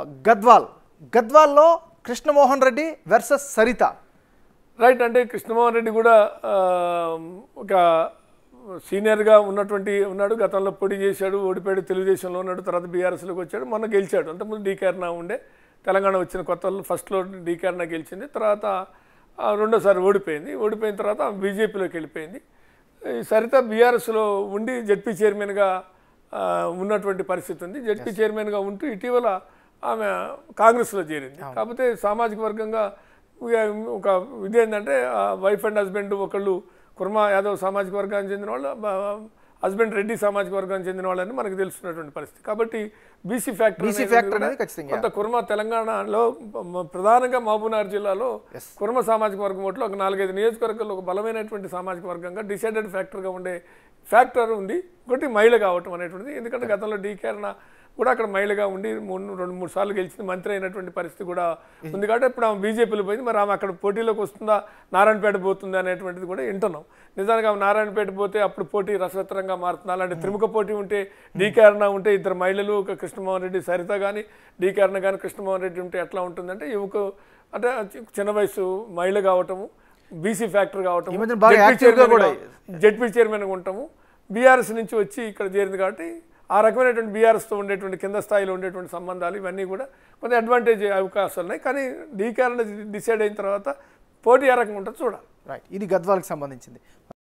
గద్వాల్ గద్వాల్లో Krishnamohan Reddy versus Saritha right అంటే కృష్ణమోహన్ రెడ్డి కూడా ఆ, ఒక సీనియర్గా ఉన్నటువంటి ఉన్నాడు గతంలో పోటీ చేశాడు ఓడిపోయాడు తెలుగుదేశంలో ఉన్నాడు తర్వాత బీఆర్ఎస్లోకి వచ్చాడు మొన్న గెలిచాడు అంతకుముందు డీకేర్నా ఉండే తెలంగాణ వచ్చిన కొత్తలో ఫస్ట్లో డీకేర్నా గెలిచింది తర్వాత ఆ, రెండోసారి ఓడిపోయింది ఓడిపోయిన తర్వాత బీజేపీలోకి వెళ్ళిపోయింది ఈ సరిత బీఆర్ఎస్లో ఉండి జడ్పీ చైర్మన్గా ఆ, ఉన్నటువంటి పరిస్థితి ఉంది జడ్పీ చైర్మన్గా ఉంటూ ఇటీవల ఆమె కాంగ్రెస్లో చేరింది కాకపోతే సామాజిక వర్గంగా ఇక ఒక ఇది ఏంటంటే వైఫ్ అండ్ హస్బెండ్ ఒకళ్ళు కుర్మా యాదవ్ సామాజిక వర్గానికి చెందిన వాళ్ళు హస్బెండ్ రెడ్డి సామాజిక వర్గానికి చెందిన వాళ్ళని మనకు తెలుస్తున్నటువంటి పరిస్థితి కాబట్టి బీసీ ఫ్యాక్టర్ BC factor అనేది ఖచ్చితంగా. కొంత కుర్మ తెలంగాణలో మ- ప్రధానంగా మహబూబ్నగర్ జిల్లాలో కుర్మ సామాజిక వర్గం ఓట్లు ఒక నాలుగైదు నియోజకవర్గాల్లో ఒక బలమైనటువంటి సామాజిక వర్గంగా డిసైడెడ్ ఫ్యాక్టర్గా ఉండే ఫ్యాక్టర్ ఉంది ఒకటి మహిళ కావటం అనేటువంటిది ఎందుకంటే గతంలో డీకేరణ కూడా అక్కడ మహిళగా ఉండి మూడు రెండు మూడు సార్లు గెలిచింది మంత్రి అయినటువంటి పరిస్థితి కూడా ఉంది కాబట్టి ఇప్పుడు ఆమె బీజేపీలో పోయింది మరి ఆమె అక్కడ పోటీలోకి వస్తుందా నారాయణపేట పోతుందా అనేటువంటిది కూడా వింటున్నాం నిజానికి ఆమె నారాయణపేట పోతే అప్పుడు పోటీ రసవత్తరంగా మారుతుంది అలాంటి త్రిముఖ పోటీ ఉంటే డీకేరణ ఉంటే ఇద్దరు మహిళలు ఒక కృష్ణమోహన్ రెడ్డి సరిత కానీ డీకేరణ కానీ కృష్ణమోహన్ రెడ్డి ఉంటే ఎట్లా ఉంటుందంటే యువక అంటే చిన్న వయసు మహిళ కావటము బీసీ ఫ్యాక్టర్ కావటం ఈ మధ్యన బాగా active గా కూడా జడ్పీ చైర్మన్ ఉంటాము బీఆర్ఎస్ నుంచి వచ్చి ఇక్కడ చేరింది కాబట్టి ఆ రకమైనటువంటి బీఆర్ఎస్తో ఉండేటువంటి కింద స్థాయిలో ఉండేటువంటి సంబంధాలు ఇవన్నీ కూడా కొంత అడ్వాంటేజ్ అవకాశాలు ఉన్నాయి కానీ డీకారణ డిసైడ్ అయిన తర్వాత పోటీ ఏ రకంగా ఉంటుందో చూడాలి రైట్ ఇది గద్వాల్కి సంబంధించింది